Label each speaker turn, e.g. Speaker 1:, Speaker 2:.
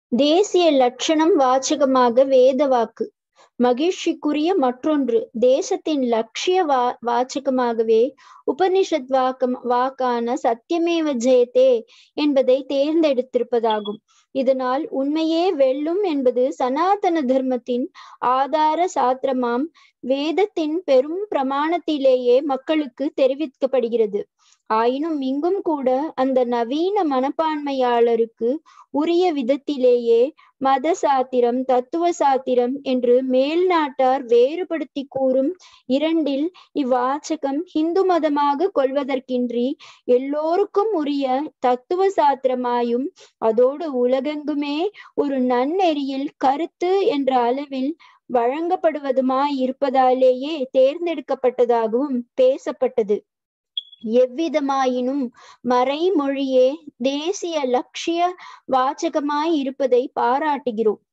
Speaker 1: தேசிய லட்சணம் வாச்சகமாக வேத வாக்கு மகிழ்ச்சிக்குரிய மற்றொன்று தேசத்தின் லட்சிய வா வாச்சகமாகவே உபனிஷத் வாக்கம் வாக்கான சத்தியமேவ ஜெயத்தே என்பதை தேர்ந்தெடுத்திருப்பதாகும் இதனால் உண்மையே வெல்லும் என்பது சனாதன தர்மத்தின் ஆதார சாத்திரமாம் வேதத்தின் பெரும் பிரமாணத்திலேயே மக்களுக்கு தெரிவிக்கப்படுகிறது ஆயினும் இங்கும் கூட அந்த நவீன மனப்பான்மையாளருக்கு உரிய விதத்திலேயே மத சாத்திரம் தத்துவ சாத்திரம் என்று மேல் நாட்டார் வேறுபடுத்தி கூறும் இரண்டில் இவ்வாச்சகம் இந்து மதமாக கொள்வதற்கின்றி எல்லோருக்கும் உரிய தத்துவ சாத்திரமாயும் அதோடு உலகெங்குமே ஒரு நன்னெறியில் கருத்து என்ற அளவில் வழங்கப்படுவதுமாய் இருப்பதாலேயே தேர்ந்தெடுக்கப்பட்டதாகவும் பேசப்பட்டது எவ்விதமாயினும் மறைமொழியே தேசிய லட்சிய வாச்சகமாய் இருப்பதை பாராட்டுகிறோம்